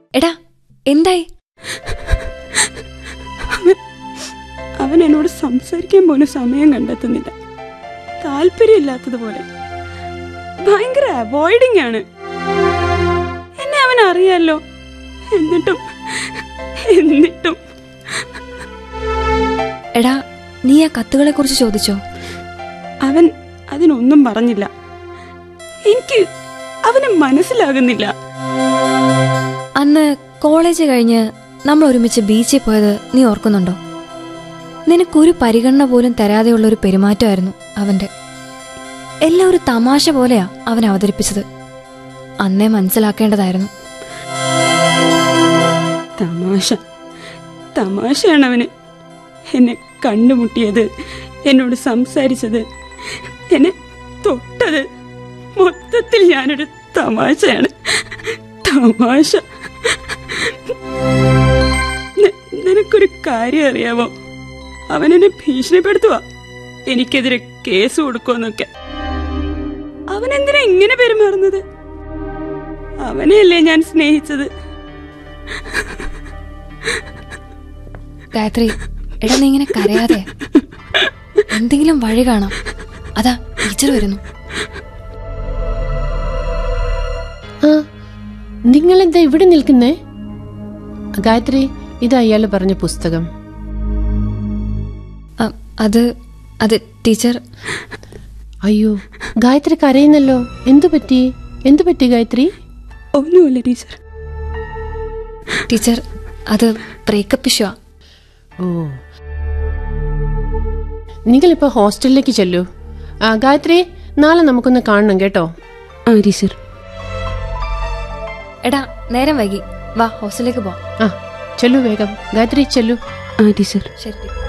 എടാ എന്തായി അവൻ എന്നോട് സംസാരിക്കാൻ പോലും സമയം കണ്ടെത്തുന്നില്ല താല്പര്യമില്ലാത്തതുപോലെ ഭയങ്കര അവോയ്ഡിങ് ആണ് എന്നെ അവൻ അറിയാലോ എന്നിട്ടും എന്നിട്ടും എടാ നീ ആ കത്തുകളെ കുറിച്ച് ചോദിച്ചോ അവൻ അതിനൊന്നും പറഞ്ഞില്ല എനിക്ക് അവനെ മനസ്സിലാകുന്നില്ല അന്ന് കോളേജ് കഴിഞ്ഞ് നമ്മൾ ഒരുമിച്ച് ബീച്ചിൽ പോയത് നീ ഓർക്കുന്നുണ്ടോ നിനക്കൊരു പരിഗണന പോലും തരാതെയുള്ള ഒരു പെരുമാറ്റമായിരുന്നു അവന്റെ എല്ലാം ഒരു തമാശ പോലെയാ അവൻ അവതരിപ്പിച്ചത് അന്നേ മനസ്സിലാക്കേണ്ടതായിരുന്നു തമാശ തമാശയാണ് അവന് എന്നെ കണ്ടുമുട്ടിയത് എന്നോട് സംസാരിച്ചത് എന്നെ തൊട്ടത് മൊത്തത്തിൽ ഞാനൊരു തമാശയാണ് തമാശ നി- നിനക്കൊരു കാര്യം അറിയാമോ അവൻ എന്നെ ഭീഷണിപ്പെടുത്തുക എനിക്കെതിരെ കേസ് കൊടുക്കുമെന്നൊക്കെ അവൻ എന്തിനാ ഇങ്ങനെ പെരുമാറുന്നത് അവനെയല്ലേ ഞാൻ സ്നേഹിച്ചത് ഗായത്രി എടാ നീ ഇങ്ങനെ കരയാതെ എന്തെങ്കിലും വഴി കാണാം അതാ ടീച്ചർ വരുന്നു ആ നിങ്ങളെന്താ ഇവിടെ നിൽക്കുന്നേ ഗായത്രി ഇത് അയാൾ പറഞ്ഞ പുസ്തകം അ, അത് അത് ടീച്ചർ അയ്യോ ഗായത്രി കരയുന്നല്ലോ എന്തു പറ്റി എന്തു പറ്റി ഗായത്രി ഒന്നുമില്ല ടീച്ചർ ടീച്ചർ അത് ബ്രേക്കപ്പ് ഇഷ്യൂ ഓ നിങ്ങളിപ്പോ ഹോസ്റ്റലിലേക്ക് ചെല്ലൂ ആ ഗായത്രി നാളെ നമുക്കൊന്ന് കാണണം കേട്ടോ ആ ടീച്ചർ എടാ നേരം വൈകി വാ ഹോസ്റ്റലിലേക്ക് പോ ആ ചെല്ലു വേഗം ഗായത്രി ചെല്ലു ആ ടീച്ചർ ശരി